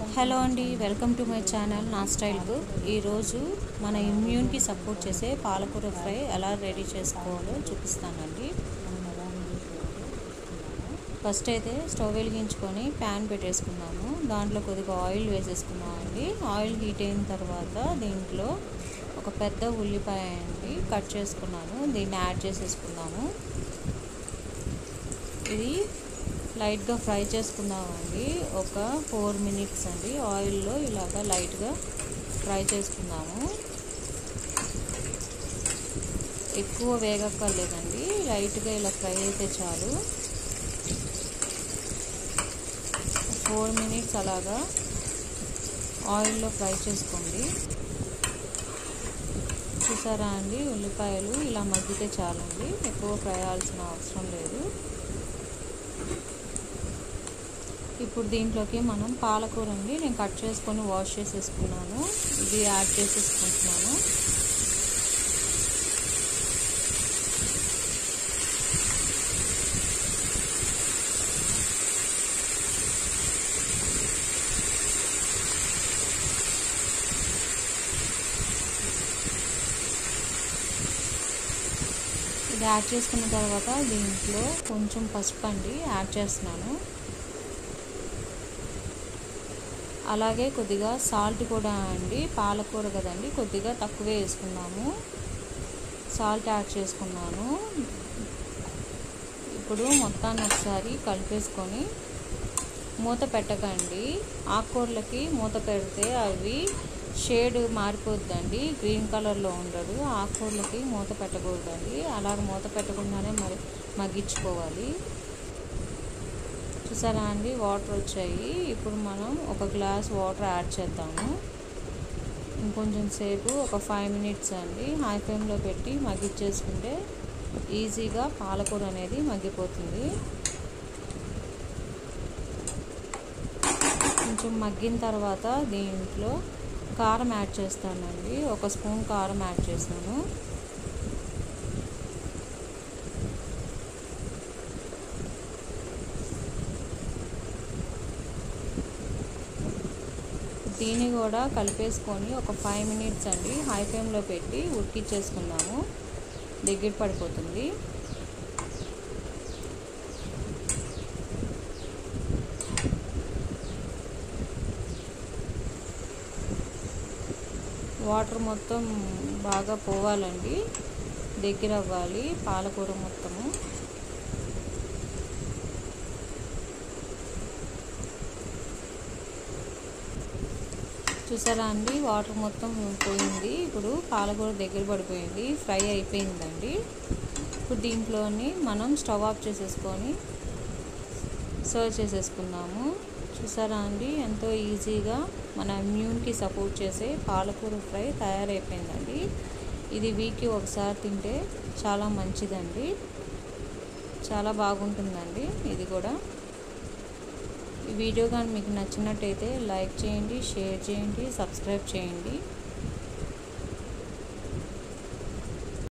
hello అండి welcome to my channel నా style book ఈరోజు మన ఇమ్యూన్కి సపోర్ట్ చేసే పాలకూర ఫ్రై ఎలా రెడీ చేసుకోవాలో చూపిస్తానండి ఫస్ట్ అయితే స్టవ్ వెలిగించుకొని ప్యాన్ పెట్టేసుకున్నాము దాంట్లో కొద్దిగా ఆయిల్ వేసేసుకున్నామండి ఆయిల్ హీట్ అయిన తర్వాత దీంట్లో ఒక పెద్ద ఉల్లిపాయ అండి కట్ చేసుకున్నాను దీన్ని యాడ్ చేసేసుకున్నాము ఇది లైట్గా ఫ్రై చేసుకుందామండి ఒక ఫోర్ మినిట్స్ అండి ఆయిల్లో ఇలాగా లైట్గా ఫ్రై చేసుకుందాము ఎక్కువ వేగక్కర్లేదండి లైట్గా ఇలా ఫ్రై అయితే చాలు ఫోర్ మినిట్స్ అలాగా ఆయిల్లో ఫ్రై చేసుకోండి చూసారా అండి ఉల్లిపాయలు ఇలా మగ్గితే చాలండి ఎక్కువ ఫ్రై అవ్వాల్సిన అవసరం లేదు ఇప్పుడు దీంట్లోకి మనం పాలకూర అండి నేను కట్ చేసుకొని వాష్ చేసేసుకున్నాను ఇది యాడ్ చేసేసుకుంటున్నాను ఇది యాడ్ చేసుకున్న తర్వాత దీంట్లో కొంచెం పసుపు అండి యాడ్ చేస్తున్నాను అలాగే కొద్దిగా సాల్ట్ కూడా అండి పాలకూర కదండి కొద్దిగా తక్కువే వేసుకున్నాము సాల్ట్ యాడ్ చేసుకున్నాను ఇప్పుడు మొత్తాన్ని ఒకసారి కలిపేసుకొని మూత పెట్టకండి ఆకుకూరలకి మూత పెడితే అవి షేడ్ మారిపోద్దండి గ్రీన్ కలర్లో ఉండదు ఆకుకూరలకి మూత పెట్టకూడదండి అలాగ మూత పెట్టకుండానే మరి మగ్గించుకోవాలి చూసారా అండి వాటర్ వచ్చాయి ఇప్పుడు మనం ఒక గ్లాస్ వాటర్ యాడ్ చేద్దాము ఇంకొంచెం సేపు ఒక ఫైవ్ మినిట్స్ అండి హై ఫ్లేమ్లో పెట్టి మగ్గిచ్చేసుకుంటే ఈజీగా పాలకూర అనేది మగ్గిపోతుంది కొంచెం మగ్గిన తర్వాత దీంట్లో కారం యాడ్ చేస్తానండి ఒక స్పూన్ కారం యాడ్ చేశాను దీన్ని కూడా కలిపేసుకొని ఒక ఫైవ్ మినిట్స్ అండి హై ఫ్లేమ్లో పెట్టి ఉడికిచ్చేసుకుందాము దగ్గర పడిపోతుంది వాటర్ మొత్తం బాగా పోవాలండి దగ్గర అవ్వాలి పాలకూర మొత్తము చూసారా అండి వాటర్ మొత్తం పోయింది ఇప్పుడు పాలకూర దగ్గర పడిపోయింది ఫ్రై అయిపోయిందండి ఇప్పుడు దీంట్లోని మనం స్టవ్ ఆఫ్ చేసేసుకొని సర్వ్ చేసేసుకుందాము చూసారా అండి ఎంతో ఈజీగా మన ఇమ్యూన్కి సపోర్ట్ చేసే పాలకూర ఫ్రై తయారైపోయిందండి ఇది వీక్కి ఒకసారి తింటే చాలా మంచిదండి చాలా బాగుంటుందండి ఇది కూడా ఈ వీడియో కానీ మీకు నచ్చినట్టయితే లైక్ చేయండి షేర్ చేయండి సబ్స్క్రైబ్ చేయండి